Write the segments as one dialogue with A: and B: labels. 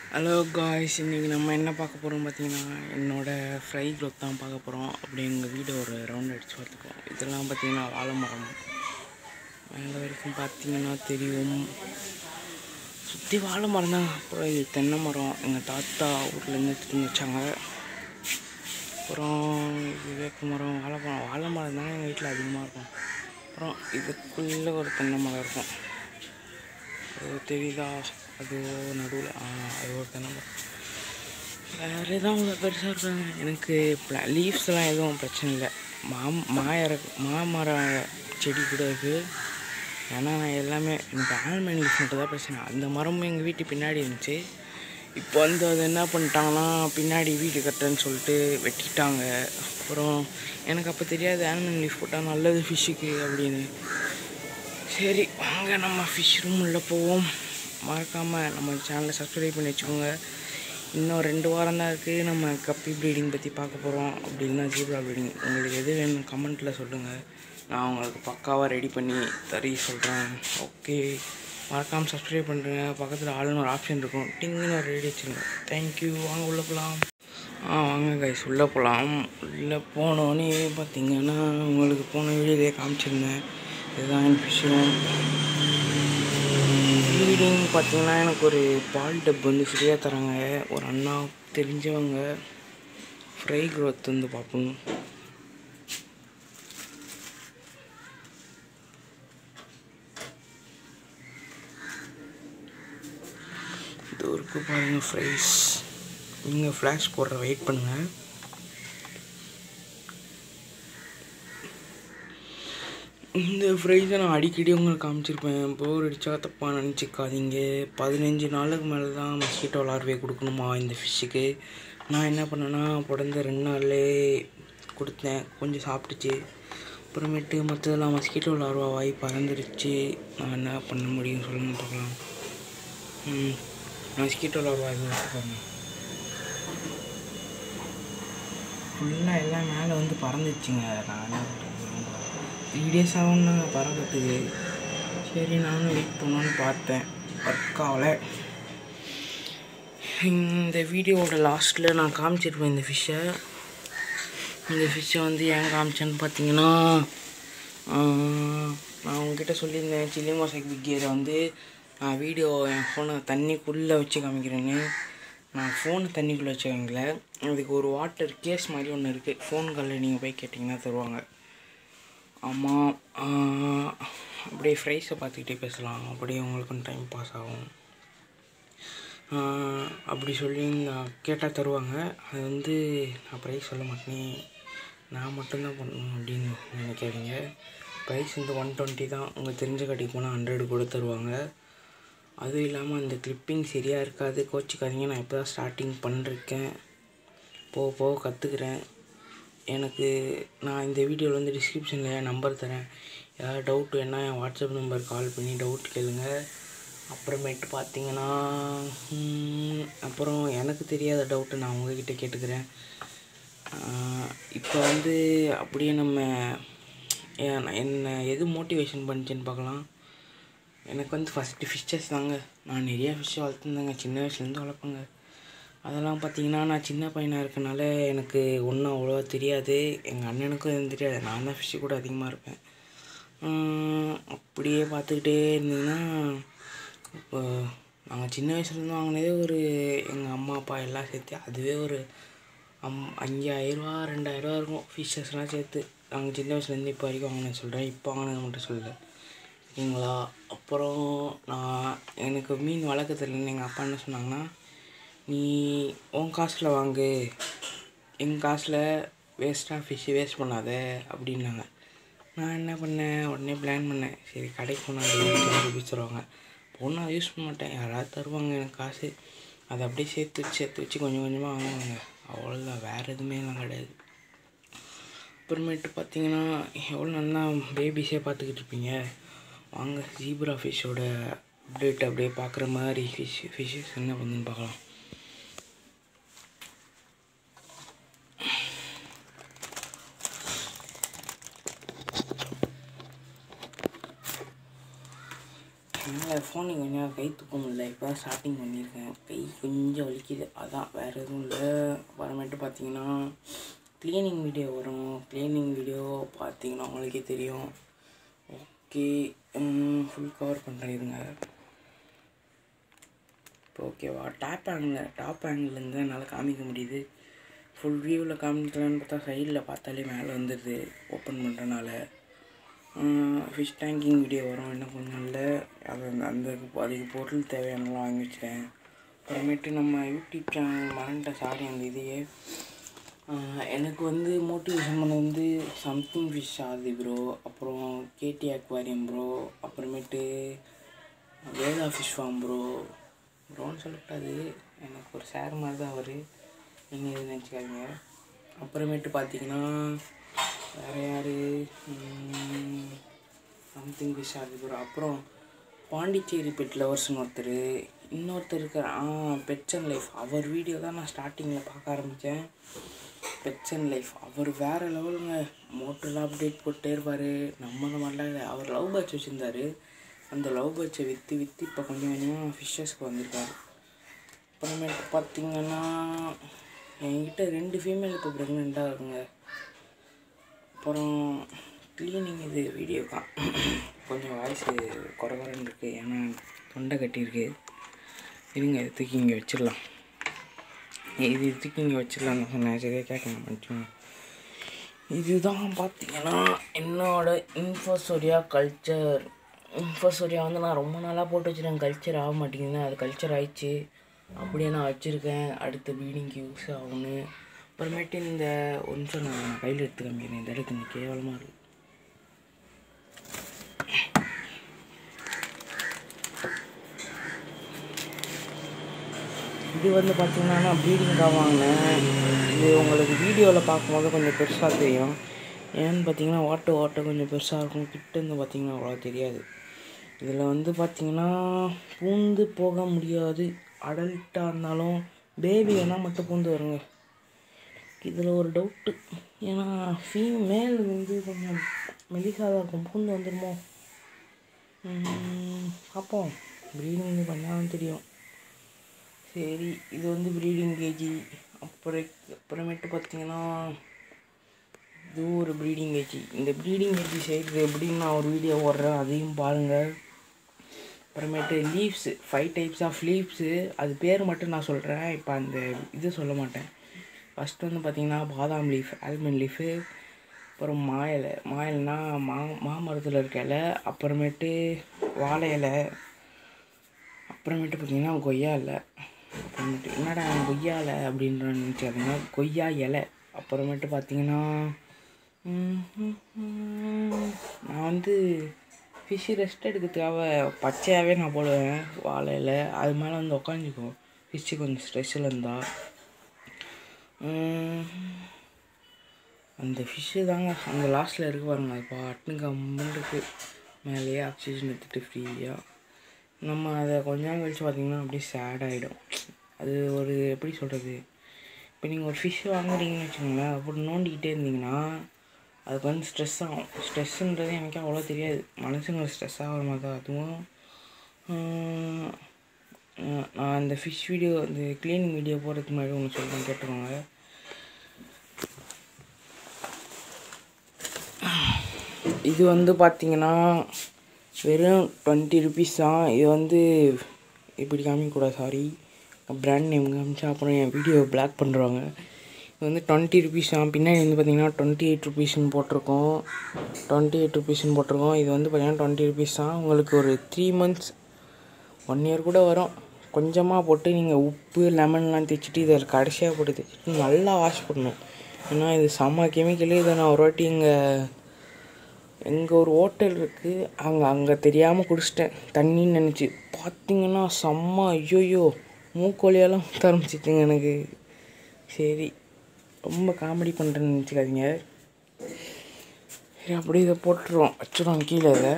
A: hello guys இன்றைக்கி நம்ம என்ன பார்க்க போகிறோம் பார்த்தீங்கன்னா என்னோடய ஃப்ரை க்ரோத் தான் பார்க்க போகிறோம் அப்படி எங்கள் வீடு ஒரு ரவுண்ட் அடித்து பார்த்துக்கோம் இதெல்லாம் பார்த்தீங்கன்னா வாழை மரம் மேலே வரைக்கும் பார்த்தீங்கன்னா தெரியும் சுற்றி வாழை மரம் தான் அப்புறம் இது தென்னை மரம் எங்கள் தாத்தா ஊர்லேருந்து எடுத்துட்டு வந்து வச்சாங்க அப்புறம் இது வேப்ப மரம் வாழை மரம் வாழை மரம் தானே எங்கள் வீட்டில் அதிகமாக இருக்கும் அப்புறம் இதுக்குள்ளே ஒரு தென்னை மரம் இருக்கும் அது தெரியுதா அது நடுவில் ஆ அது ஒரு தென்னை மரம் வேறு எதுவும் அவ்வளோ பெருசாக இருக்காங்க எனக்கு லீவ்ஸ்லாம் எதுவும் பிரச்சனை இல்லை மா மாயர மாமர செடி கூட இருக்குது ஏன்னா நான் எல்லாமே எனக்கு ஆல்மண்ட் லீஃப் மட்டும் தான் பிரச்சனை அந்த மரமும் எங்கள் வீட்டு பின்னாடி இருந்துச்சு இப்போ வந்து அது என்ன பண்ணிட்டாங்கன்னா பின்னாடி வீடு கட்டுறேன்னு சொல்லிட்டு வெட்டிட்டாங்க அப்புறம் எனக்கு அப்போ தெரியாது ஆல்மண்ட் லீஃப் போட்டால் நல்லது ஃபிஷ்ஷுக்கு அப்படின்னு சரி வாங்க நம்ம ஃபிஷ் ரூம் உள்ள போவோம் மறக்காமல் நம்ம சேனலை சப்ஸ்கிரைப் பண்ணி வச்சுக்கோங்க இன்னும் ரெண்டு வாரம் தான் இருக்குது நம்ம கப்பி ப்ரீடிங் பற்றி பார்க்க போகிறோம் அப்படின்னா ஜீப்ரா ப்ரீடிங் உங்களுக்கு எது வேணும் கமெண்ட்டில் சொல்லுங்கள் நான் உங்களுக்கு பக்காவாக ரெடி பண்ணி தரி சொல்கிறேன் ஓகே மறக்காமல் சப்ஸ்கிரைப் பண்ணுறேங்க பக்கத்தில் ஆளுன்னு ஒரு ஆப்ஷன் இருக்கும் டிங்குன்னு ஒரு ரெடி வச்சுருங்க தேங்க்யூ வாங்க உள்ளே போகலாம் ஆ வாங்க கைஸ் உள்ளே போகலாம் உள்ளே போனோடனே பார்த்தீங்கன்னா உங்களுக்கு போன வீடியோலேயே காமிச்சிருந்தேன் இதுதான் என் ஃபிஷ்ஷும் ஃபீடிங் பார்த்தீங்கன்னா எனக்கு ஒரு பால் டப் வந்து ஃப்ரீயாக தராங்க ஒரு அண்ணா தெரிஞ்சவங்க ஃப்ரை க்ரோத் வந்து பார்ப்போம் இது இருக்கு பாருங்கள் ஃப்ரைஸ் நீங்கள் ஃப்ளாஷ் போடுற வெயிட் பண்ணுங்கள் இந்த ஃப்ரைஸை நான் அடிக்கடி உங்களுக்கு காமிச்சிருப்பேன் போர் அடித்தா தப்பாக நினச்சிக்காதீங்க பதினஞ்சு நாளுக்கு மேலே தான் மஸ்கிட்டோ லார்வே கொடுக்கணுமா இந்த ஃபிஷ்ஷுக்கு நான் என்ன பண்ணேன்னா பிறந்த ரெண்டு நாள்லே கொடுத்தேன் கொஞ்சம் சாப்பிட்டுச்சு அப்புறமேட்டு மற்றதெல்லாம் மஸ்கிட்டோ லார்வா வாய் பறந்துருச்சு நான் என்ன பண்ண முடியும் சொல்லுங்க பார்க்கலாம் ம் மஸ்கிட்டோ லார்வா இது பாருங்க ஃபுல்லாக எல்லாம் மேலே வந்து பறந்துச்சுங்க நான் என்ன பண்ணுறது த்ரீ டேஸ் ஆகும்னா பறக்கிறதுக்கு சரி நானும் வெயிட் பண்ணோன்னு பார்த்தேன் ஒர்க் ஆகலை இந்த வீடியோவோட லாஸ்ட்டில் நான் காமிச்சிருப்பேன் இந்த ஃபிஷ்ஷை இந்த ஃபிஷ்ஷை வந்து ஏன் காமிச்சேன்னு பார்த்தீங்கன்னா நான் உங்ககிட்ட சொல்லியிருந்தேன் சில்லி மோசைக் பிக்கேரை வந்து நான் வீடியோ என் ஃபோனை தண்ணிக்குள்ளே வச்சு காமிக்கிறேன்னு நான் ஃபோனை தண்ணிக்குள்ளே வச்சு காமிக்கல அதுக்கு ஒரு வாட்டர் கேஸ் மாதிரி ஒன்று இருக்குது ஃபோன்களில் நீங்கள் போய் கேட்டிங்கன்னா தருவாங்க ஆமாம் அப்படியே ஃப்ரைஸை பார்த்துக்கிட்டே பேசலாம் அப்படியே உங்களுக்கும் டைம் பாஸ் ஆகும் அப்படி சொல்லி நான் கேட்டால் தருவாங்க அது வந்து நான் ப்ரைஸ் சொல்ல மாட்டேன் நான் மட்டும்தான் பண்ணணும் அப்படின்னு நினைக்காதீங்க ப்ரைஸ் வந்து ஒன் டுவெண்ட்டி தான் உங்கள் தெரிஞ்ச கடைக்கு போனால் ஹண்ட்ரடு கூட தருவாங்க அதுவும் இல்லாமல் அந்த கிளிப்பிங் சரியாக இருக்காது கோச்சிக்காதீங்க நான் இப்போ தான் ஸ்டார்டிங் பண்ணிருக்கேன் போக போக கற்றுக்குறேன் எனக்கு நான் இந்த வீடியோவில் வந்து டிஸ்கிரிப்ஷனில் என் நம்பர் தரேன் ஏதாவது டவுட் வேணால் என் வாட்ஸ்அப் நம்பர் கால் பண்ணி டவுட் கேளுங்க அப்புறமேட்டு பார்த்தீங்கன்னா அப்புறம் எனக்கு தெரியாத டவுட்டு நான் உங்ககிட்ட கேட்டுக்கிறேன் இப்போ வந்து அப்படியே நம்ம என்ன எது மோட்டிவேஷன் பண்ணிச்சுன்னு பார்க்கலாம் எனக்கு வந்து ஃபஸ்ட்டு ஃபிஷ்ஷஸ் தாங்க நான் நிறையா ஃபிஷ் வளர்த்துருந்தேங்க சின்ன வயசுலேருந்து வளர்ப்பேங்க அதெல்லாம் பார்த்தீங்கன்னா நான் சின்ன பையனாக இருக்கனால எனக்கு ஒன்றும் அவ்வளோவா தெரியாது எங்கள் அண்ணனுக்கும் எதுவும் தெரியாது நான் தான் ஃபிஷ்ஷு கூட அதிகமாக இருப்பேன் அப்படியே பார்த்துக்கிட்டே இருந்தீங்கன்னா இப்போ நாங்கள் சின்ன வயசுலேருந்து வாங்கினதே ஒரு எங்கள் அம்மா அப்பா எல்லாம் சேர்த்து அதுவே ஒரு அம் அஞ்சாயிரரூவா ரெண்டாயிரரூவா இருக்கும் ஃபிஷ்ஷஸ்லாம் சேர்த்து நாங்கள் சின்ன வயசுலேருந்து இப்போ வரைக்கும் வாங்கினேன் சொல்கிறேன் இப்போ வாங்கினது மட்டும் சொல்லலை சரிங்களா அப்புறம் நான் எனக்கு மீன் வளர்க்க தெரியலன்னு எங்கள் அப்பா என்ன சொன்னாங்கன்னா நீ உன் காசில் வாங்கு எங்கள் காசில் வேஸ்ட்டாக ஃபிஷ்ஷு வேஸ்ட் பண்ணாத அப்படின்னாங்க நான் என்ன பண்ணேன் உடனே பிளான் பண்ணேன் சரி கடைக்கு போனால் டுவெண்ட்டி ருபீஸ் தருவாங்க போனால் யூஸ் பண்ண மாட்டேன் யாராவது தருவாங்க எனக்கு காசு அதை அப்படியே சேர்த்து வச்சு சேர்த்து வச்சு கொஞ்சம் கொஞ்சமாக வாங்குவாங்க அவ்வளோதான் வேறு எதுவுமே எல்லாம் கிடையாது அப்புறமேட்டு பார்த்தீங்கன்னா எவ்வளோ நல்லா பேபிஸே பார்த்துக்கிட்டு இருப்பீங்க வாங்க ஜீப்ரா ஃபிஷ்ஷோட அப்டேட் அப்படியே பார்க்குற மாதிரி ஃபிஷ் ஃபிஷ்ஷஸ் என்ன பண்ணுன்னு பார்க்கலாம் என்னால் ஃபோனை கொஞ்சம் கை தூக்க முடியல இப்போ தான் ஸ்டார்டிங் பண்ணியிருக்கேன் கை கொஞ்சம் வலிக்குது அதான் வேறு எதுவும் இல்லை அப்புறமேட்டு பார்த்தீங்கன்னா க்ளீனிங் வீடியோ வரும் க்ளீனிங் வீடியோ பார்த்தீங்கன்னா உங்களுக்கே தெரியும் ஓகே ஃபுல் கவர் பண்ணுறேன் இருங்க இப்போ ஓகேவா டாப் ஆங்கிள் டாப் ஆங்கிள்லேருந்து என்னால் காமிக்க முடியுது ஃபுல் வியூவில் காமிக்கலான்னு பார்த்தா சைடில் பார்த்தாலே மேலே வந்துடுது ஓப்பன் பண்ணுறனால ஃபிஷ் டேங்கிங் வீடியோ வரும் இன்னும் கொஞ்சம் நாளில் அது அந்த அந்த அதுக்கு பொருள் தேவையானலாம் வாங்கி வச்சிட்டேன் அப்புறமேட்டு நம்ம யூடியூப் சேனல் மறந்துட்ட சாரி அந்த இதையே ஆஹ் எனக்கு வந்து மோட்டிவேஷன் பண்ண வந்து சம்திங் ஃபிஷ் ஆகுது ப்ரோ அப்புறம் கேடி அக்வாரியம் ப்ரோ அப்புறமேட்டு வேதா ஃபிஷ் ஃபார்ம் ப்ரோ ப்ரோன்னு சொல்லக்கூடாது எனக்கு ஒரு சார் மாதிரி தான் அவர் நீங்கள் எதுவும் நினச்சிக்காதீங்க அப்புறமேட்டு பார்த்தீங்கன்னா வேறு யார் சம்திங் ஃபிஷ் ஆகுது ப்ரோ அப்புறம் பாண்டிச்சேரி பெட் லவர்ஸ்னு ஒருத்தர் இன்னொருத்தர் இருக்கார் ஆ பெட்ஸ் அண்ட் லைஃப் அவர் வீடியோ தான் நான் ஸ்டார்டிங்கில் பார்க்க ஆரம்பித்தேன் பெட்ஸ் அண்ட் லைஃப் அவர் வேறு லெவலுங்க மோட்டரில் அப்டேட் போட்டே இருப்பார் நம்ம அந்த மாதிரிலாம் இல்லை அவர் லவ் பேட்ச் வச்சுருந்தாரு அந்த லவ் பேட்சை விற்று விற்று இப்போ கொஞ்சம் கொஞ்சமாக ஃபிஷ்ஷஸ்க்கு வந்திருக்காரு அப்புறமேட்டு பார்த்தீங்கன்னா என்கிட்ட ரெண்டு ஃபீமேல் இப்போ ப்ரெக்னெண்ட்டாக இருக்குங்க அப்புறம் க்ளீனிங் இது வீடியோ தான் கொஞ்சம் வாய்ஸ் குறை குறைன்னு இருக்குது ஏன்னா தொண்டை கட்டியிருக்கு இருங்க இது தூக்கி இங்கே வச்சிடலாம் இது தூக்கி இங்கே வச்சிடலாம்னு சொன்னேன் சரியாக கேட்க மாட்டேன் இதுதான் பார்த்தீங்கன்னா என்னோட இன்ஃபோசோரியா கல்ச்சர் இன்ஃபோசோரியா வந்து நான் ரொம்ப நாளாக போட்டு வச்சுருக்கேன் கல்ச்சர் ஆக மாட்டேங்குதுன்னு அது கல்ச்சர் ஆயிடுச்சு அப்படியே நான் வச்சுருக்கேன் அடுத்த ப்ளீடிங்க்கு யூஸ் ஆகும்னு அப்புறமேட்டு இந்த ஒரு நிமிஷம் நான் கையில் எடுத்து காமிக்கிறேன் இந்த இடத்துல கேவலமாக இருக்குது இது வந்து பார்த்தீங்கன்னா நான் ப்ளீடிங்காக வாங்கினேன் இது உங்களுக்கு வீடியோவில் பார்க்கும்போது கொஞ்சம் பெருசாக தெரியும் ஏன்னு பார்த்தீங்கன்னா ஓட்ட ஓட்ட கொஞ்சம் பெருசாக இருக்கும் கிட்டேருந்து பார்த்தீங்கன்னா அவ்வளோ தெரியாது இதில் வந்து பார்த்தீங்கன்னா பூந்து போக முடியாது அடல்ட்டாக இருந்தாலும் பேபி வேணால் மட்டும் பூந்து வருங்க இதில் ஒரு டவுட்டு ஏன்னா ஃபீமேல் வந்து கொஞ்சம் மெலிசாக தான் இருக்கும் பூந்து வந்துடுமோ ம், பார்ப்போம் ப்ரீடிங் பண்ணாலும் தெரியும் சரி இது வந்து ப்ரீடிங் கேஜி அப்புறம் அப்புறமேட்டு பார்த்தீங்கன்னா இது ஒரு ப்ரீடிங் கேஜி இந்த ப்ரீடிங் கேஜி செய்கிறது எப்படின்னு நான் ஒரு வீடியோ போடுறேன் அதையும் பாருங்கள் அப்புறமேட்டு leaves five types of leaves அது பேர் மட்டும் நான் சொல்கிறேன் இப்போ அந்த இது சொல்ல மாட்டேன் ஃபஸ்ட்டு வந்து பார்த்தீங்கன்னா பாதாம் லீஃப் ஆல்மண்ட் லீஃபு அப்புறம் மா இலை மா இலைனா மா மாமரத்தில் இருக்க இலை அப்புறமேட்டு வாழை இலை அப்புறமேட்டு பார்த்தீங்கன்னா கொய்யா இலை அப்புறமேட்டு என்னடா கொய்யா இலை அப்படின்ற நினச்சாருங்க கொய்யா இலை அப்புறமேட்டு பார்த்தீங்கன்னா ம், ம், ம், நான் வந்து ஃபிஷ்ஷு ரெஸ்ட் எடுக்கிறதுக்காக பச்சையாகவே நான் போடுவேன் வாழை இலை அது மேலே வந்து உக்காந்துக்கும் ஃபிஷ்ஷு கொஞ்சம் ஸ்ட்ரெஸ்ஸில் இருந்தால் ம், அந்த ஃபிஷ்ஷு தாங்க அந்த லாஸ்ட்டில் இருக்கு பாருங்க அது பாட்டுன்னு கம்முன்னு இருக்கு மேலேயே ஆக்சிஜன் எடுத்துகிட்டு ஃப்ரீயாக நம்ம அதை கொஞ்ச நாள் கழிச்சு பார்த்தீங்கன்னா அப்படியே சேட் ஆகிடும் அது ஒரு எப்படி சொல்கிறது இப்போ நீங்கள் ஒரு ஃபிஷ் வாங்குறீங்கன்னு வச்சுக்கோங்களேன் அப்படி நோண்டிக்கிட்டே இருந்தீங்கன்னா அதுக்கு வந்து ஸ்ட்ரெஸ் ஆகும் ஸ்ட்ரெஸ்ஸுன்றது எனக்கு அவ்வளோ தெரியாது மனசுங்களுக்கு ஸ்ட்ரெஸ் ஆகிற மாதிரி தான் அதுவும் ஆஹ், நான் நான் இந்த ஃபிஷ் வீடியோ இந்த க்ளீனிங் வீடியோ போடுறதுக்கு முன்னாடி ஒன்று சொல்கிறேன் கேட்டுக்கோங்க இது வந்து பார்த்தீங்கன்னா வெறும் டுவெண்ட்டி ருபீஸ் தான் இது வந்து இப்படி காமிக்கக்கூடாது சாரி பிராண்ட் நேம் காமிச்சா அப்புறம் என் வீடியோ பிளாக் பண்ணுறாங்க இது வந்து டுவெண்ட்டி ருபீஸ் தான் பின்னாடி வந்து பார்த்தீங்கன்னா டுவெண்ட்டி எயிட் ருபீஸ்னு போட்டிருக்கோம் டுவெண்ட்டி எயிட் ருபீஸ்னு போட்டிருக்கோம் இது வந்து பார்த்தீங்கன்னா டுவெண்ட்டி ருபீஸ் தான் உங்களுக்கு ஒரு த்ரீ மந்த்ஸ் ஒன் இயர் கூட வரும் கொஞ்சமாக போட்டு நீங்கள் உப்பு லெமன்லாம் தேய்ச்சிட்டு இதை கடைசியாக போட்டு தேய்ச்சிட்டு நல்லா வாஷ் பண்ணணும் ஏன்னா இது செம்ம கெமிக்கலு இதை நான் ஒரு வாட்டி இங்கே எங்கே ஒரு ஹோட்டல் இருக்குது அங்கே அங்கே தெரியாமல் குடிச்சிட்டேன் தண்ணின்னு நினச்சி பார்த்தீங்கன்னா செம்ம ஐயோயோ மூக்கொலியெல்லாம் ஊற்ற ஆரம்பிச்சிச்சுங்க எனக்கு சரி ரொம்ப காமெடி பண்ணுறேன்னு நினச்சிக்காதீங்க சரி அப்படியே இதை போட்டுருவோம் வச்சுருவோம் கீழே இதை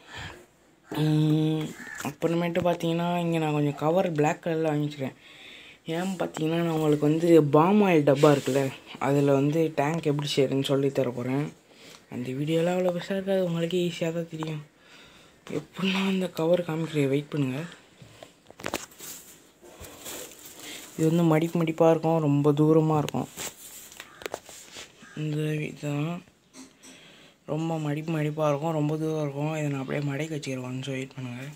A: உம், அப்புறமேட்டு பார்த்தீங்கன்னா இங்கே நான் கொஞ்சம் கவர் பிளாக் கலரில் வாங்கிச்சிருக்கேன் ஏன் பார்த்தீங்கன்னா நான் உங்களுக்கு வந்து பாம் ஆயில் டப்பா இருக்குல்ல அதில் வந்து டேங்க் எப்படி செய்யறதுன்னு சொல்லி தர போகிறேன் அந்த வீடியோலாம் அவ்வளோ பெருசாக இருக்காது உங்களுக்கே ஈஸியாக தான் தெரியும் எப்படின்னா அந்த கவர் காமிக்கிறேன் வெயிட் பண்ணுங்கள் இது வந்து மடிப்பு மடிப்பாக இருக்கும் ரொம்ப தூரமாக இருக்கும் இந்த இதுதான் ரொம்ப மடிப்பு மடிப்பாக இருக்கும் ரொம்ப தூரம் இருக்கும் இதை நான் அப்படியே மடைக்கு வச்சுக்கிறேன் கொஞ்சம் வெயிட் பண்ணுங்கள்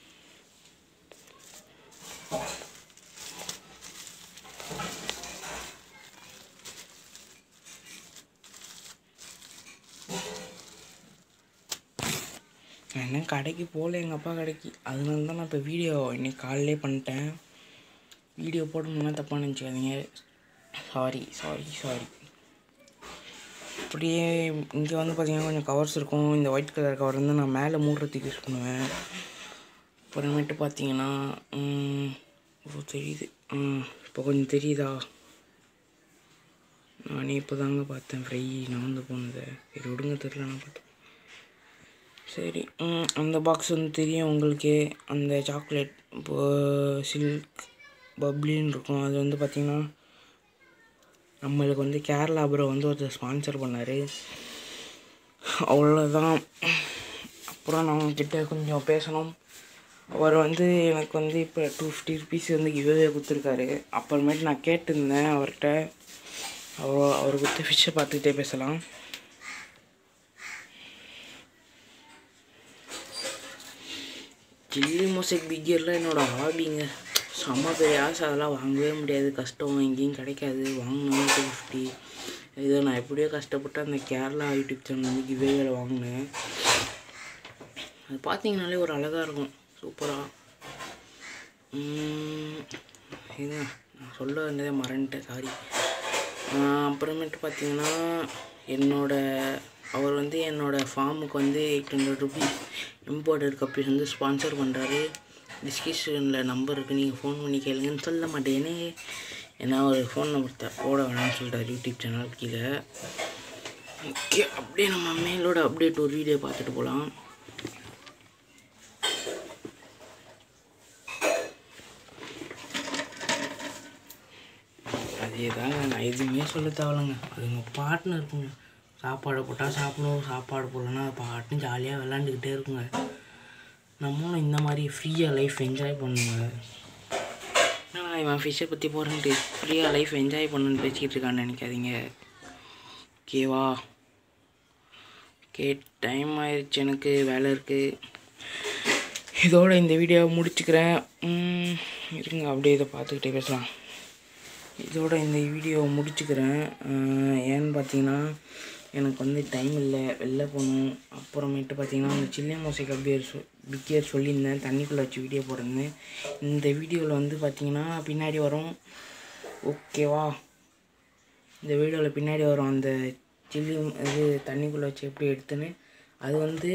A: நான் இன்னும் கடைக்கு போகல எங்கள் அப்பா கடைக்கு அதனால தான் நான் இப்போ வீடியோ இன்னைக்கு காலையிலே பண்ணிட்டேன் வீடியோ போடணும்னா தப்பாக நினச்சிக்காதீங்க சாரி சாரி சாரி அப்படியே இங்கே வந்து பார்த்தீங்கன்னா கொஞ்சம் கவர்ஸ் இருக்கும் இந்த ஒயிட் கலர் கவர் வந்து நான் மேலே மூடுறதுக்கு யூஸ் பண்ணுவேன் அப்புறமேட்டு பார்த்தீங்கன்னா ம், ஓ தெரியுது ம், இப்போ கொஞ்சம் தெரியுதா நானே இப்போ தாங்க பார்த்தேன் ஃப்ரை நகர்ந்து போனதை சரி விடுங்க தெரில நான் பார்த்தேன் சரி ம், அந்த பாக்ஸ் வந்து தெரியும் உங்களுக்கு அந்த சாக்லேட் இப்போ சில்க் பப்ளின்னு இருக்கும் அது வந்து பார்த்திங்கன்னா நம்மளுக்கு வந்து கேரளா ப்ரோ வந்து ஒருத்தர் ஸ்பான்சர் பண்ணார் அவ்வளோதான் அப்புறம் நான் உங்ககிட்ட கொஞ்சம் பேசணும் அவர் வந்து எனக்கு வந்து இப்போ டூ ஃபிஃப்டி ருபீஸ் வந்து கிவ்வே கொடுத்துருக்காரு அப்புறமேட்டு நான் கேட்டிருந்தேன் அவர்கிட்ட அவர் அவர் கொடுத்த ஃபிஷ்ஷை பார்த்துக்கிட்டே பேசலாம் சில்லி மோசைக் பிக்கர்லாம் என்னோடய ஹாபிங்க செம்ம பெரிய ஆசை அதெல்லாம் வாங்கவே முடியாது கஷ்டம் எங்கேயும் கிடைக்காது வாங்கினோம் டூ ஃபிஃப்டி இதை நான் எப்படியோ கஷ்டப்பட்டு அந்த கேரளா யூடியூப் சேனல் வந்து கிவேல வாங்கினேன் அது பார்த்தீங்கனாலே ஒரு அழகாக இருக்கும் சூப்பராக இது நான் சொல்ல வந்ததே மறந்துட்டேன் சாரி அப்புறமேட்டு பார்த்தீங்கன்னா என்னோட அவர் வந்து என்னோட ஃபார்முக்கு வந்து eight hundred rupees imported guppies வந்து ஸ்பான்சர் பண்ணுறாரு டிஸ்கிரிப்ஷனில் நம்பர் இருக்குது நீங்கள் ஃபோன் பண்ணி கேளுங்கன்னு சொல்ல மாட்டேனே ஏன்னா ஒரு ஃபோன் நம்பர் த போட வேணாம்னு சொல்லிட்டார் யூடியூப் சேனல் கீழே ஓகே அப்படியே நம்ம மேலோட அப்டேட் ஒரு வீடியோ பார்த்துட்டு போகலாம் அதே தாங்க நான் எதுவுமே சொல்ல தேவையில்லைங்க அது உங்கள் பாட்டுன்னு இருக்குங்க சாப்பாடு போட்டால் சாப்பிடும் சாப்பாடு போடலன்னா அது பாட்டுன்னு ஜாலியாக விளாண்டுக்கிட்டே இருக்குங்க நம்மளும் இந்த மாதிரி ஃப்ரீயாக லைஃப் என்ஜாய் பண்ணுங்க நான் இவன் ஃபிஷ்ஷை பற்றி போகிறேன்ட்டு ஃப்ரீயாக லைஃப் என்ஜாய் பண்ணுன்னு பேசிக்கிட்டு இருக்கான்னு நினைக்காதீங்க ஓகேவா ஓகே டைம் ஆயிடுச்சு எனக்கு வேலை இருக்குது இதோட இந்த வீடியோவை முடிச்சுக்கிறேன் உம், இருங்க அப்படியே இதை பார்த்துக்கிட்டே பேசலாம் இதோட இந்த வீடியோவை முடிச்சுக்கிறேன் அஹ் ஏன்னு பார்த்தீங்கன்னா எனக்கு வந்து டைம் இல்லை வெளில போகணும் அப்புறமேட்டு பார்த்தீங்கன்னா அந்த சில்லி மோசை கப்பியர் சொ பிக்கியர் சொல்லியிருந்தேன் தண்ணிக்குள்ளே வச்சு வீடியோ போட்டிருந்தேன் இந்த வீடியோவில் வந்து பார்த்தீங்கன்னா பின்னாடி வரும் ஓகேவா இந்த வீடியோவில் பின்னாடி வரும் அந்த சில்லி இது தண்ணிக்குள்ளே வச்சு எப்படி எடுத்துன்னு அது வந்து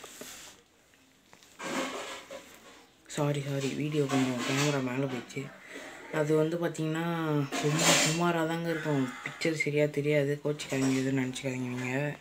A: சாரி சாரி வீடியோ கொஞ்சம் கேமரா மேலே போயிடுச்சு அது வந்து பார்த்திங்கன்னா ரொம்ப சுமாராக தாங்க இருக்கும் பிக்சர் சரியாக தெரியாது கோச்சிக்காதீங்க எதுவும் நினச்சிக்காதீங்க நீங்கள்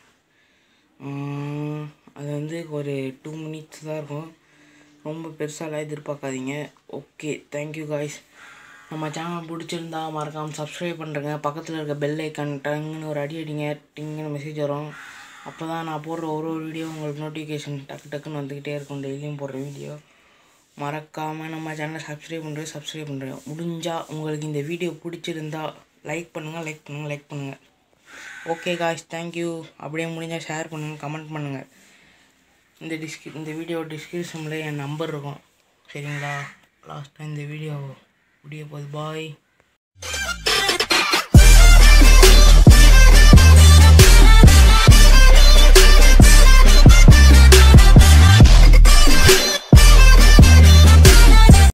A: அது வந்து ஒரு டூ மினிட்ஸ் தான் இருக்கும் ரொம்ப பெருசாலாம் எதிர்பார்க்காதீங்க ஓகே தேங்க்யூ காய்ஸ் நம்ம சேனல் பிடிச்சிருந்தா மறக்காமல் சப்ஸ்கிரைப் பண்ணுறேங்க பக்கத்தில் இருக்க பெல் ஐக்கான் டங்குன்னு ஒரு அடி அடிங்க டிங்குன்னு மெசேஜ் வரும் அப்போ தான் நான் போடுற ஒரு ஒரு வீடியோ உங்களுக்கு நோட்டிஃபிகேஷன் டக்கு டக்குன்னு வந்துக்கிட்டே இருக்கும் டெய்லியும் போடுற வீடியோ மறக்காமல் நம்ம சேனலை சப்ஸ்கிரைப் பண்ணுறது சப்ஸ்கிரைப் பண்ணுறேன் முடிஞ்சால் உங்களுக்கு இந்த வீடியோ பிடிச்சிருந்தா லைக் பண்ணுங்கள் லைக் பண்ணுங்கள் லைக் பண்ணுங்கள் ஓகே காய்ஸ் தேங்க்யூ அப்படியே முடிஞ்சால் ஷேர் பண்ணுங்கள் கமெண்ட் பண்ணுங்கள் இந்த டிஸ்கி இந்த வீடியோ டிஸ்கிரிப்ஷனில் என் நம்பர் இருக்கும் சரிங்களா லாஸ்ட்டாக இந்த வீடியோ முடிய போகுது பாய்